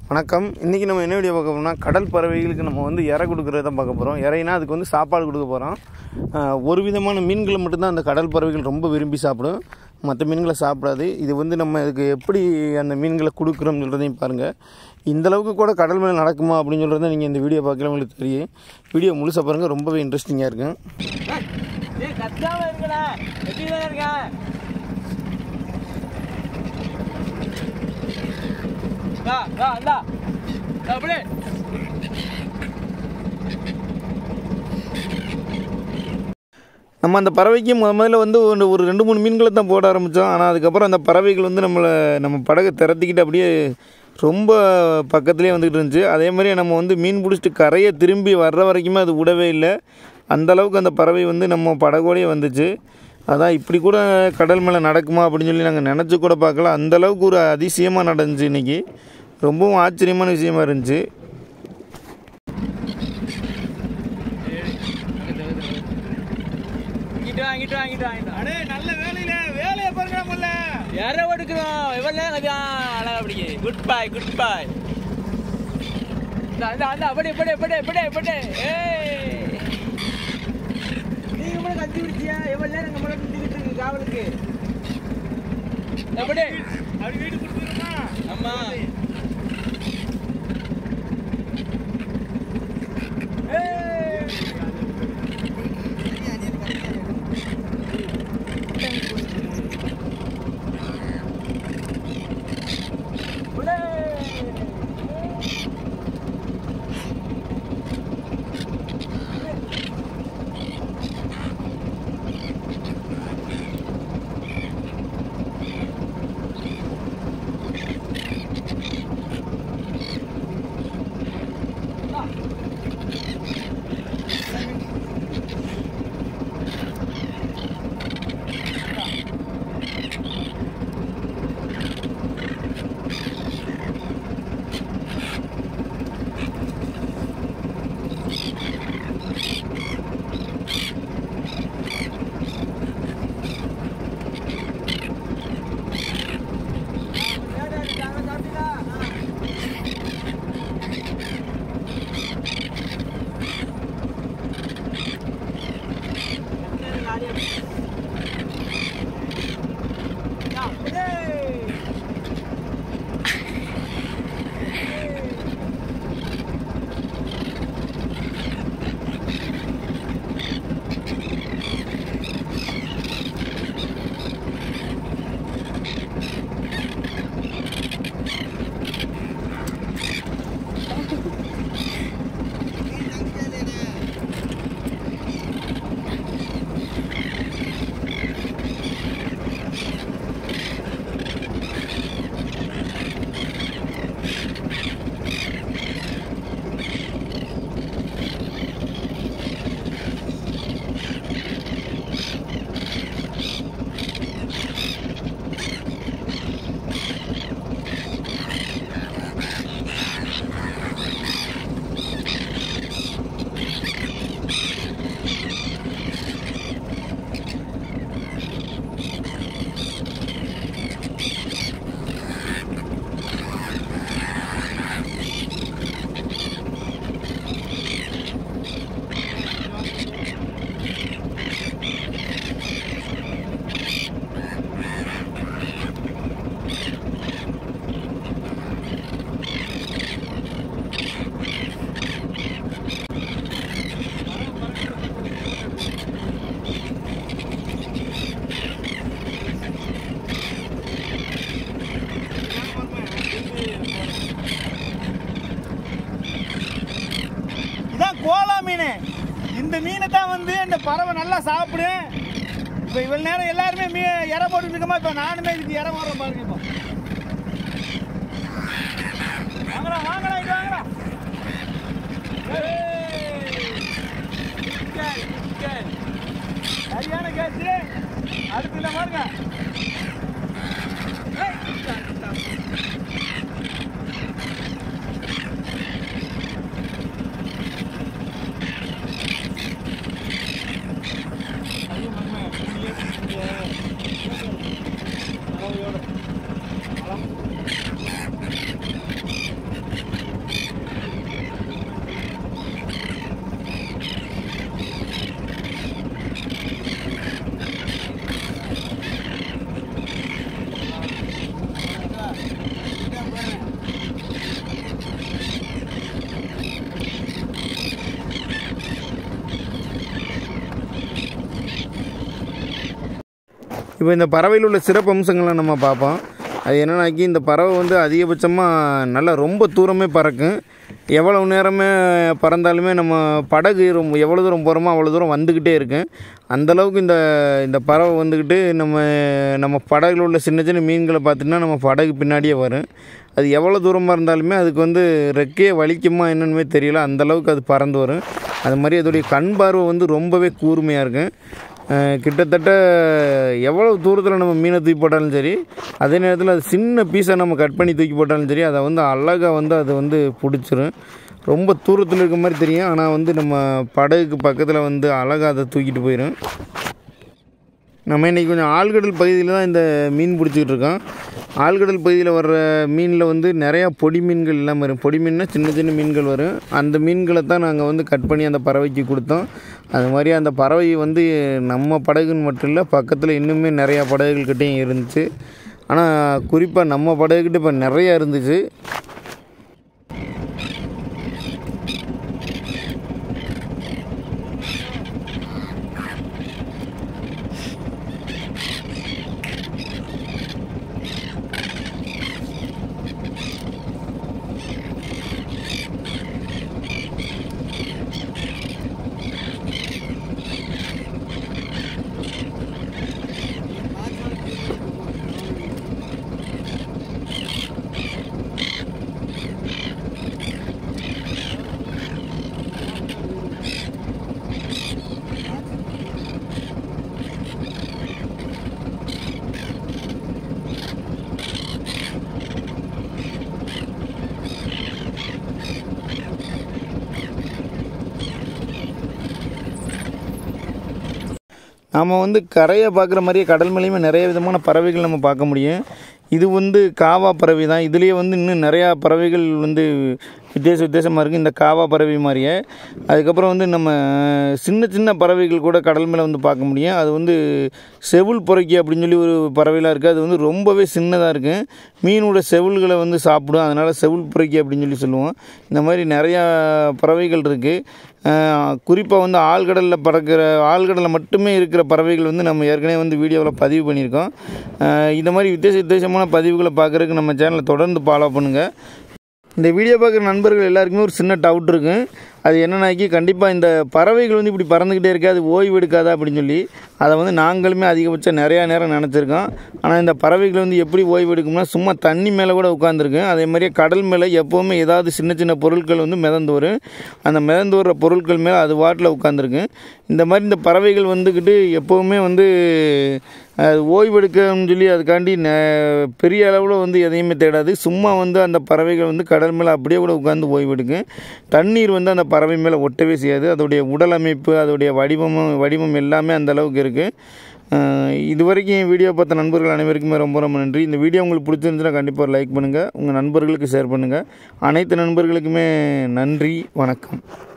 வணக்கம் இன்றைக்கி நம்ம என்ன வீடியோ பார்க்க போறோம்னா கடல் பறவைகளுக்கு நம்ம வந்து இறை கொடுக்குறத தான் பார்க்க போகிறோம் இறைனா அதுக்கு வந்து சாப்பாடு கொடுக்க போகிறோம் ஒரு விதமான மீன்களை மட்டும்தான் அந்த கடல் பறவைகள் ரொம்ப விரும்பி சாப்பிடும் மற்ற மீன்களை சாப்பிடாது இது வந்து நம்ம இதுக்கு எப்படி அந்த மீன்களை கொடுக்குறோம் சொல்கிறதையும் பாருங்கள் இந்த அளவுக்கு கூட கடல் மேலே நடக்குமா அப்படின்னு சொல்கிறத நீங்கள் இந்த வீடியோ பார்க்கல உங்களுக்கு தெரியும் வீடியோ முழுசாக பாருங்கள் ரொம்பவே இன்ட்ரெஸ்டிங்காக இருக்கும் ஏய் கத்தாம இருக்கடா எப்படிதான் இருக்க வா வா வா அப்படியே நம்ம அந்த பறவைக்கு முத முதல்ல வந்து ஒரு ஒரு ரெண்டு மூணு மீன்களை தான் போட ஆரம்பித்தோம் ஆனால் அதுக்கப்புறம் அந்த பறவைகள் வந்து நம்மளை நம்ம படகை திறத்திக்கிட்டு அப்படியே ரொம்ப பக்கத்துலேயே வந்துக்கிட்டு இருந்துச்சு அதே மாதிரி நம்ம வந்து மீன் பிடிச்சிட்டு கரையை திரும்பி வர்ற வரைக்குமே அது விடவே இல்லை அந்த அளவுக்கு அந்த பறவை வந்து நம்ம படகோடையே வந்துச்சு அதான் இப்படி கூட கடல் மேலே நடக்குமா அப்படின்னு சொல்லி நாங்கள் நினச்சி கூட பார்க்கல அந்த அளவுக்கு ஒரு அதிசயமாக நடந்துச்சு இன்றைக்கி ரொம்பவும் ஆச்சரியமான விஷயமா இருந்துச்சு இங்கிட்டு வா இங்கிட்டு வா இங்கிட்டு வா இங்கிட்டு வா. அடே நல்ல வேலையில வேலையை பாருங்க முதல்ல யாரை ஒடுக்குறோம் எவ்வளோ நேரம் கத்தியா அழகா பிடிக்கு குட் பாய் குட் பாய் அந்த அந்த அப்படி எப்படி எப்படி எப்படி எப்படி ஏய் நீங்க மட்டும் கத்தி பிடிச்சியா எவ்வளோ நேரம் நம்ம நின்றுக்கிட்டு இருக்கு காவலுக்கு எப்படி அப்படி வீடு கொடுத்துருமா ஆமா இதான் கோலா மீன் இந்த மீனை தான் வந்து இந்த பறவை நல்லா சாப்பிடும் இப்போ இவ்வளவு நேரம் எல்லாருமே மீ இறை போட்டு இருக்கோமா இப்போ நானுமே இதுக்கு இறை மாறேன் பாருங்க இப்போ வாங்கடா வாங்கடா இது வாங்கடா சரியான கேச்சு அடுத்து இல்லை பாருங்க ஏய். இப்போ இந்த பறவையில் உள்ள சிறப்பு அம்சங்களை நம்ம பார்ப்போம் அது என்னன்னாக்கி இந்த பறவை வந்து அதிகபட்சமாக நல்லா ரொம்ப தூரமே பறக்கும் எவ்வளவு நேரமே பறந்தாலுமே நம்ம படகு ரொம்ப எவ்வளோ தூரம் போகிறோமோ அவ்வளோ தூரம் வந்துக்கிட்டே இருக்கும் அந்தளவுக்கு இந்த இந்த பறவை வந்துக்கிட்டு நம்ம நம்ம படகுல உள்ள சின்ன சின்ன மீன்களை பார்த்திங்கன்னா நம்ம படகு பின்னாடியே வரும் அது எவ்வளோ தூரமாக இருந்தாலுமே அதுக்கு வந்து ரெக்கையே வலிக்குமா என்னன்னுமே தெரியல அந்தளவுக்கு அது பறந்து வரும் அது மாதிரி அதோடைய கண் பார்வை வந்து ரொம்பவே கூர்மையாக இருக்கும் அஹ் கிட்டத்தட்ட எவ்வளோ தூரத்தில் நம்ம மீனை தூக்கி போட்டாலும் சரி அதே நேரத்தில் அது சின்ன பீஸை நம்ம கட் பண்ணி தூக்கி போட்டாலும் சரி அதை வந்து அழகாக வந்து அது வந்து பிடிச்சிரும் ரொம்ப தூரத்தில் இருக்க மாதிரி தெரியும் ஆனால் வந்து நம்ம படகுக்கு பக்கத்தில் வந்து அழகாக அதை தூக்கிட்டு போயிடும் நம்ம இன்றைக்கி கொஞ்சம் ஆழ்கடல் பகுதியில் தான் இந்த மீன் பிடிச்சிக்கிட்டு இருக்கோம் ஆழ்கடல் பகுதியில் வர்ற மீனில் வந்து நிறையா பொடி மீன்கள் எல்லாம் வரும் பொடி மீன்னா சின்ன சின்ன மீன்கள் வரும் அந்த மீன்களை தான் நாங்கள் வந்து கட் பண்ணி அந்த பறவைக்கு கொடுத்தோம் அது மாதிரி அந்த பறவை வந்து நம்ம படகுன்னு மட்டும் இல்லை பக்கத்தில் இன்னுமே நிறையா படகுகள்கிட்டையும் இருந்துச்சு ஆனால் குறிப்பாக நம்ம படகுக்கிட்ட இப்போ நிறையா இருந்துச்சு நாம் வந்து கரையை பார்க்குற மாதிரியே கடல் மேலேயுமே நிறைய விதமான பறவைகள் நம்ம பார்க்க முடியும் இது வந்து காவா பறவை தான் இதுலேயே வந்து இன்னும் நிறையா பறவைகள் வந்து வித்தியாச வித்தியாசமாக இருக்குது இந்த காவா பறவை மாதிரியே அதுக்கப்புறம் வந்து நம்ம சின்ன சின்ன பறவைகள் கூட கடல் மேலே வந்து பார்க்க முடியும் அது வந்து செவுள் புரைக்கி அப்படின்னு சொல்லி ஒரு பறவைலாம் இருக்குது அது வந்து ரொம்பவே சின்னதாக இருக்கும் மீனோட செவுள்களை வந்து சாப்பிடும் அதனால் செவுள் புரைக்கி அப்படின்னு சொல்லி சொல்லுவோம் இந்த மாதிரி நிறையா பறவைகள் இருக்குது குறிப்பாக வந்து ஆழ்கடலில் பறக்கிற ஆழ்கடலில் மட்டுமே இருக்கிற பறவைகள் வந்து நம்ம ஏற்கனவே வந்து வீடியோவில் பதிவு பண்ணியிருக்கோம் அஹ் இந்த மாதிரி வித்தியாச வித்தியாசமான பதிவுகளை பார்க்குறதுக்கு நம்ம சேனலை தொடர்ந்து ஃபாலோ பண்ணுங்கள் இந்த வீடியோ பார்க்குற நண்பர்கள் எல்லாருக்குமே ஒரு சின்ன டவுட் இருக்கும் அது என்னன்னாக்கி கண்டிப்பாக இந்த பறவைகள் வந்து இப்படி பறந்துக்கிட்டே இருக்கா அது ஓய்வு எடுக்காதா அப்படின்னு சொல்லி அதை வந்து நாங்களுமே அதிகபட்சம் நிறையா நேரம் நினச்சிருக்கோம் ஆனால் இந்த பறவைகள் வந்து எப்படி ஓய்வு எடுக்கும்னா சும்மா தண்ணி மேலே கூட உட்காந்துருக்கும் அதே மாதிரியே கடல் மேலே எப்போவுமே ஏதாவது சின்ன சின்ன பொருட்கள் வந்து மிதந்து வரும் அந்த மிதந்து வர்ற பொருட்கள் மேலே அது வாட்டில் உட்காந்துருக்கும் இந்த மாதிரி இந்த பறவைகள் வந்துக்கிட்டு எப்போவுமே வந்து அது ஓய்வெடுக்கணும்னு சொல்லி அதுக்காண்டி ந- பெரிய அளவில் வந்து எதையுமே தேடாது சும்மா வந்து அந்த பறவைகள் வந்து கடல் மேலே அப்படியே கூட உட்காந்து ஓய்வெடுக்கும் தண்ணீர் வந்து அந்த பறவை மேலே ஒட்டவே செய்யாது அதோடைய உடல் அமைப்பு அதோடைய வடிவமும் வடிவம் எல்லாமே அந்த அளவுக்கு இருக்குது இது வரைக்கும் வீடியோ பார்த்த நண்பர்கள் அனைவருக்குமே ரொம்ப ரொம்ப நன்றி இந்த வீடியோ உங்களுக்கு பிடிச்சிருந்துச்சுன்னா கண்டிப்பாக லைக் பண்ணுங்கள் உங்கள் நண்பர்களுக்கு ஷேர் பண்ணுங்கள் அனைத்து நண்பர்களுக்குமே நன்றி வணக்கம்